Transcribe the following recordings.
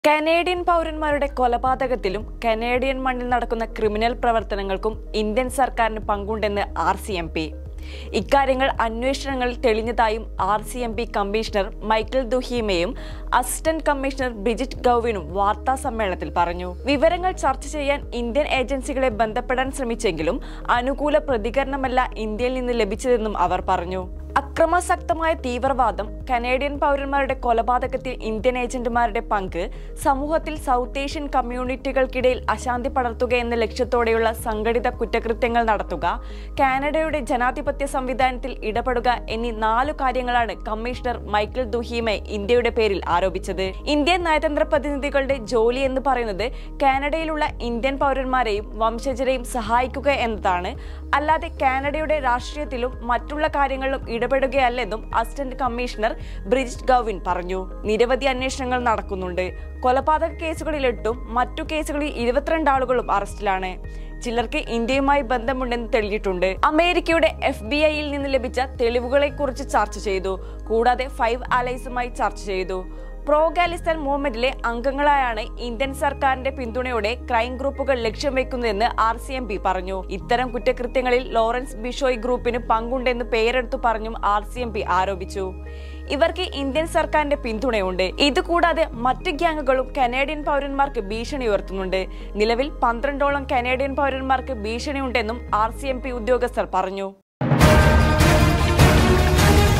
Canadian പൗരന്മാരുടെ കൊലപാതകത്തിലും Canadian മണ്ണിൽ നടക്കുന്ന ക്രിമിനൽ പ്രവർത്തനങ്ങൾക്കും ഇന്ത്യൻ സർക്കാരിന് പങ്കുണ്ടെന്ന് ആർ സി എം പി ഇക്കാര്യങ്ങൾ അന്വേഷണങ്ങളിൽ തെളിഞ്ഞതായും R C M P commissioner Michael ദുഹീമയും അസിസ്റ്റന്റ് കമ്മീഷണർ ബ്രിജിറ്റ് ഗൌവിനും വാർത്താ സമ്മേളനത്തിൽ പറഞ്ഞു വിവരങ്ങൾ ചർച്ച ചെയ്യാൻ ഇന്ത്യൻ ഏജൻസികളെ ബന്ധപ്പെടാൻ ശ്രമിച്ചെങ്കിലും അനുകൂല പ്രതികരണമല്ല ഇന്ത്യയിൽ നിന്ന് ലഭിച്ചതെന്നും അവർ പറഞ്ഞു അക്രമാസക്തമായ തീവ്രവാദം കനേഡിയൻ പൗരന്മാരുടെ കൊലപാതകത്തിൽ ഇന്ത്യൻ ഏജന്റുമാരുടെ പങ്ക് സമൂഹത്തിൽ സൗത്ത് ഏഷ്യൻ കമ്മ്യൂണിറ്റികൾക്കിടയിൽ അശാന്തി പടർത്തുക എന്ന ലക്ഷ്യത്തോടെയുള്ള സംഘടിത കുറ്റകൃത്യങ്ങൾ നടത്തുക കാനഡയുടെ ജനാധിപത്യ സംവിധാനത്തിൽ ഇടപെടുക എന്നീ നാലു കാര്യങ്ങളാണ് കമ്മീഷണർ മൈക്കിൾ ദുഹീമെ ഇന്ത്യയുടെ പേരിൽ ആരോപിച്ചത് ഇന്ത്യൻ നയതന്ത്ര പ്രതിനിധികളുടെ ജോലി എന്ന് പറയുന്നത് കാനഡയിലുള്ള ഇന്ത്യൻ പൗരന്മാരെയും വംശജരെയും സഹായിക്കുക എന്നതാണ് അല്ലാതെ കാനഡയുടെ രാഷ്ട്രീയത്തിലും മറ്റുള്ള കാര്യങ്ങളിലും ഇടപെടുകയല്ലെന്നും അസിസ്റ്റന്റ് കമ്മീഷണർ ബ്രിജിറ്റ് ഗൌവിൻ പറഞ്ഞു നിരവധി അന്വേഷണങ്ങൾ നടക്കുന്നുണ്ട് കൊലപാതക കേസുകളിൽ എട്ടും മറ്റു കേസുകളിൽ ഇരുപത്തിരണ്ട് ആളുകളും അറസ്റ്റിലാണ് ചിലർക്ക് ഇന്ത്യയുമായി ബന്ധമുണ്ടെന്ന് തെളിഞ്ഞിട്ടുണ്ട് അമേരിക്കയുടെ എഫ് ബി ഐയിൽ നിന്ന് ലഭിച്ച തെളിവുകളെ കുറിച്ച് ചർച്ച ചെയ്തു കൂടാതെ ഫൈവ് അലൈസുമായി ചർച്ച ചെയ്തു പ്രോ ഗാലിസ്ഥാൻ മൂവ്മെന്റിലെ അംഗങ്ങളായാണ് ഇന്ത്യൻ സർക്കാരിന്റെ പിന്തുണയോടെ ക്രൈം ഗ്രൂപ്പുകൾ ലക്ഷ്യം വെക്കുന്നതെന്ന് ആർ സി എം പി പറഞ്ഞു ഇത്തരം കുറ്റകൃത്യങ്ങളിൽ ലോറൻസ് ബിഷോയ് ഗ്രൂപ്പിന് പങ്കുണ്ടെന്ന് പേരെടുത്തു പറഞ്ഞും ആർ സി എം പി ആരോപിച്ചു ഇവർക്ക് ഇന്ത്യൻ സർക്കാരിന്റെ പിന്തുണയുണ്ട് ഇതുകൂടാതെ മറ്റ് ഗ്യാങ്ങുകളും കനേഡിയൻ പൗരന്മാർക്ക് ഭീഷണി ഉയർത്തുന്നുണ്ട് നിലവിൽ പന്ത്രണ്ടോളം കനേഡിയൻ പൗരന്മാർക്ക് ഭീഷണിയുണ്ടെന്നും ആർ സി എം പി ഉദ്യോഗസ്ഥർ പറഞ്ഞു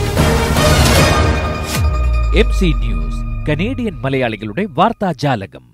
എം സി ന്യൂസ് കനേഡിയൻ മലയാളികളുടെ വാർത്താജാലകം